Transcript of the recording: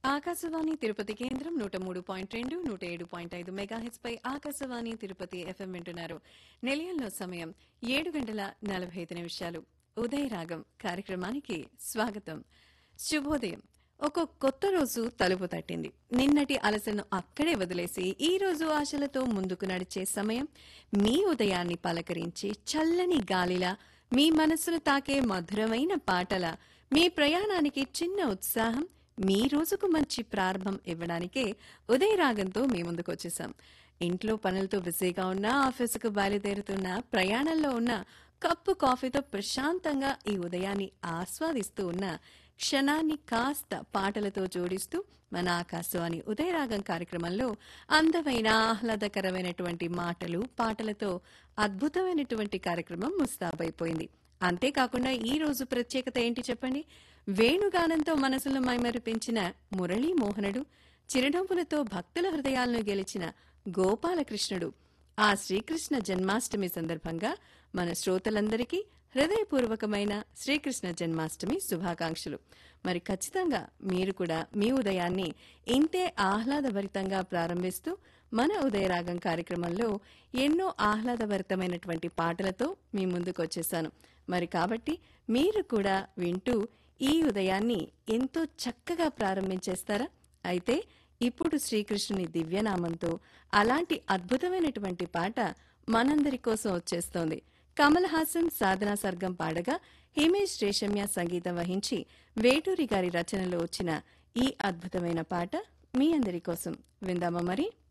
ఆకాశవాణి తిరుపతి కేంద్రం నూట మూడు పాయింట్ రెండు నూట ఏడు పాయింట్ ఐదు మెగాహెచ్ పై ఆకాశవాణి తిరుపతి ఎఫ్ఎం వింటున్నారు నిలయంలో సమయం ఏడు గంటల నలభై ఐదు నిమిషాలు ఉదయ రాగం కార్యక్రమానికి స్వాగతం శుభోదయం ఒక కొత్త రోజు తలుపు తట్టింది నిన్నటి అలసను అక్కడే వదిలేసి ఈ రోజు ఆశలతో ముందుకు నడిచే సమయం మీ ఉదయాన్ని పలకరించి చల్లని గాలిలా మీ మనసును తాకే మధురమైన పాటల మీ ప్రయాణానికి చిన్న ఉత్సాహం మీ రోజుకు మంచి ప్రారంభం ఇవ్వడానికే ఉదయ రాగంతో మీ ముందుకు వచ్చేసాం ఇంట్లో పనులతో బిజీగా ఉన్నా ఆఫీసుకు బయలుదేరుతున్నా ప్రయాణంలో ఉన్న కప్పు కాఫీతో ప్రశాంతంగా ఈ ఉదయాన్ని ఆస్వాదిస్తూ ఉన్న క్షణాన్ని కాస్త పాటలతో జోడిస్తూ మన ఆకాశవాణి ఉదయరాగం కార్యక్రమంలో అందమైన ఆహ్లాదకరమైనటువంటి మాటలు పాటలతో అద్భుతమైనటువంటి కార్యక్రమం ముస్తాబైపోయింది అంతేకాకుండా ఈ రోజు ప్రత్యేకత ఏంటి చెప్పండి వేణుగానంతో మనసులను మైమరిపించిన మురళీ మోహనుడు చిరునవ్వులతో భక్తుల హృదయాలను గెలిచిన గోపాలకృష్ణుడు ఆ శ్రీకృష్ణ జన్మాష్టమి సందర్భంగా మన శ్రోతలందరికీ హృదయపూర్వకమైన శ్రీకృష్ణ జన్మాష్టమి శుభాకాంక్షలు మరి ఖచ్చితంగా మీరు కూడా మీ ఉదయాన్ని ఇంతే ఆహ్లాదభరితంగా ప్రారంభిస్తూ మన ఉదయరాగం కార్యక్రమంలో ఎన్నో ఆహ్లాదభరితమైనటువంటి పాటలతో మీ ముందుకు వచ్చేసాను మరి కాబట్టి మీరు కూడా వింటూ ఈ ఉదయాన్ని ఎంతో చక్కగా ప్రారంభించేస్తారా అయితే ఇప్పుడు శ్రీకృష్ణుని దివ్యనామంతో అలాంటి అద్భుతమైనటువంటి పాట మనందరి కోసం వచ్చేస్తోంది కమల్ హాసన్ సాధనా సర్గం పాడగా హిమేష్ రేషమ్య సంగీతం వహించి వేటూరి గారి రచనలో వచ్చిన ఈ అద్భుతమైన పాట మీ అందరి కోసం విందామా మరి